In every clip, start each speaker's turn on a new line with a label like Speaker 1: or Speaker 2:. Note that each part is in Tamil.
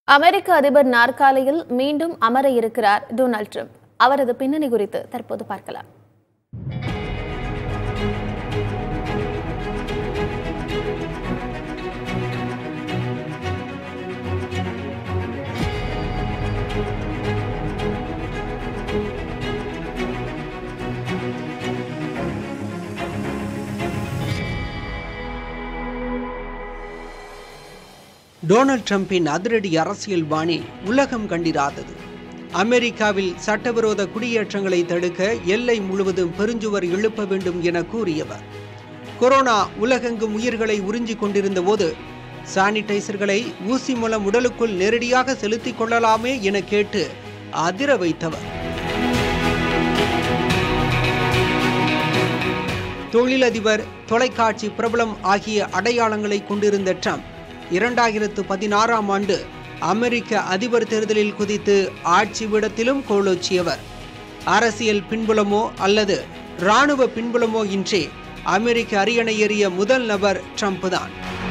Speaker 1: அமெரிக்க அதிபர் நாற்காலியில் மீண்டும் அமர இருக்கிறார் டொனால்ட் ட்ரம்ப் அவரது பின்னணி குறித்து தற்போது பார்க்கலாம்
Speaker 2: டொனால்ட் ட்ரம்பின் அதிரடி அரசியல் பாணி உலகம் கண்டிராதது அமெரிக்காவில் சட்டவிரோத குடியேற்றங்களை தடுக்க எல்லை முழுவதும் பெருஞ்சுவர் எழுப்ப வேண்டும் என கூறியவர் கொரோனா உலகெங்கும் உயிர்களை உறிஞ்சிக் கொண்டிருந்த போது சானிடைசர்களை ஊசி மூலம் உடலுக்குள் நேரடியாக செலுத்திக் கொள்ளலாமே என கேட்டு அதிர வைத்தவர் தொழிலதிபர் தொலைக்காட்சி பிரபலம் ஆகிய அடையாளங்களை கொண்டிருந்த ட்ரம்ப் இரண்டாயிரத்து பதினாறாம் ஆண்டு அமெரிக்க அதிபர் தேர்தலில் குதித்து ஆட்சி விடத்திலும் கோலோச்சியவர் அரசியல் பின்புலமோ அல்லது இராணுவ பின்புலமோ இன்றி அமெரிக்க அரியணை ஏறிய முதல் நபர் ட்ரம்ப் தான்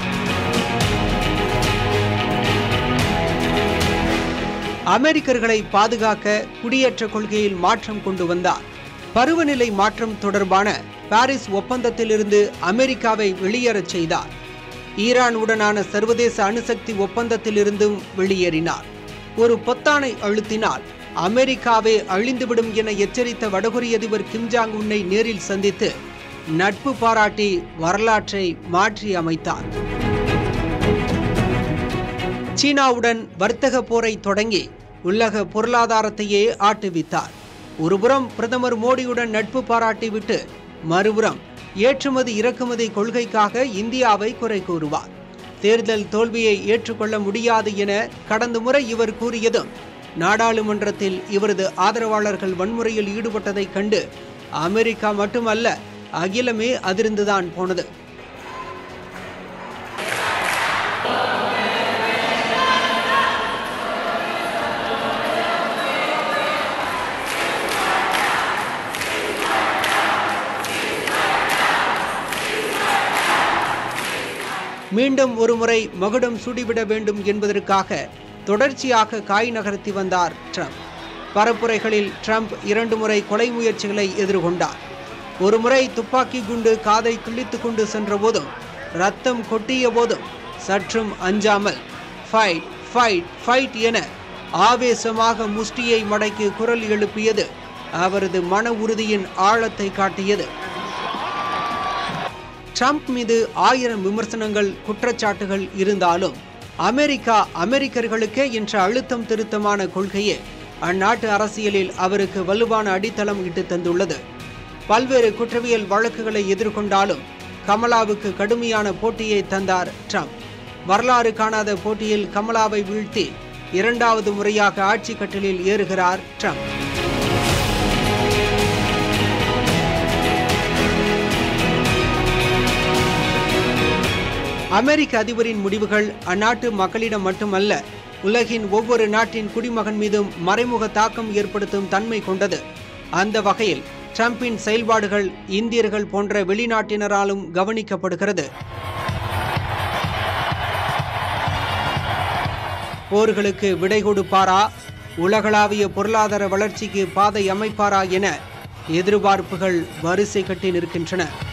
Speaker 2: அமெரிக்கர்களை பாதுகாக்க குடியேற்ற கொள்கையில் மாற்றம் கொண்டு வந்தார் பருவநிலை மாற்றம் தொடர்பான பாரிஸ் ஒப்பந்தத்திலிருந்து அமெரிக்காவை வெளியேறச் செய்தார் ஈரான் உடனான சர்வதேச அணுசக்தி ஒப்பந்தத்திலிருந்தும் வெளியேறினார் ஒரு பொத்தானை அழுத்தினால் அமெரிக்காவே அழிந்துவிடும் என எச்சரித்த வடகொரிய அதிபர் கிம் ஜாங் உன்னை நேரில் சந்தித்து நட்பு பாராட்டி வரலாற்றை மாற்றி அமைத்தார் சீனாவுடன் வர்த்தக போரை தொடங்கி உலக பொருளாதாரத்தையே ஆட்டுவித்தார் ஒருபுறம் பிரதமர் மோடியுடன் நட்பு பாராட்டிவிட்டு மறுபுறம் ஏற்றுமதி இறக்குமதி கொள்கைக்காக இந்தியாவை குறை கூறுவார் தேர்தல் தோல்வியை ஏற்றுக்கொள்ள முடியாது என கடந்த முறை இவர் கூறியதும் நாடாளுமன்றத்தில் இவரது ஆதரவாளர்கள் வன்முறையில் ஈடுபட்டதைக் கண்டு அமெரிக்கா மட்டுமல்ல அகிலமே அதிர்ந்துதான் போனது மீண்டும் ஒருமுறை மகுடம் சூடிவிட வேண்டும் என்பதற்காக தொடர்ச்சியாக காய் நகர்த்தி வந்தார் ட்ரம்ப் பரப்புரைகளில் ட்ரம்ப் இரண்டு முறை கொலை முயற்சிகளை எதிர்கொண்டார் ஒருமுறை துப்பாக்கி குண்டு காதை கிழித்து கொண்டு சென்ற போதும் ரத்தம் கொட்டிய போதும் சற்றும் அஞ்சாமல் ஃபைட் ஃபைட் ஃபைட் என ஆவேசமாக முஷ்டியை மடக்கி குரல் எழுப்பியது அவரது மன உறுதியின் ஆழத்தை காட்டியது ட்ரம்ப் மீது ஆயிரம் விமர்சனங்கள் குற்றச்சாட்டுகள் இருந்தாலும் அமெரிக்கா அமெரிக்கர்களுக்கே என்ற அழுத்தம் திருத்தமான கொள்கையே அந்நாட்டு அரசியலில் அவருக்கு வலுவான அடித்தளம் இட்டு தந்துள்ளது பல்வேறு குற்றவியல் வழக்குகளை எதிர்கொண்டாலும் கமலாவுக்கு கடுமையான போட்டியை தந்தார் ட்ரம்ப் வரலாறு காணாத போட்டியில் கமலாவை வீழ்த்தி இரண்டாவது முறையாக ஆட்சி கட்டிலில் ஏறுகிறார் ட்ரம்ப் அமெரிக்க அதிபரின் முடிவுகள் அந்நாட்டு மக்களிடம் மட்டுமல்ல உலகின் ஒவ்வொரு நாட்டின் குடிமகன் மீதும் மறைமுக தாக்கம் ஏற்படுத்தும் தன்மை கொண்டது அந்த வகையில் ட்ரம்பின் செயல்பாடுகள் இந்தியர்கள் போன்ற வெளிநாட்டினராலும் கவனிக்கப்படுகிறது போர்களுக்கு விடை கொடுப்பாரா உலகளாவிய பொருளாதார வளர்ச்சிக்கு பாதை அமைப்பாரா என எதிர்பார்ப்புகள் வரிசை கட்டி நிற்கின்றன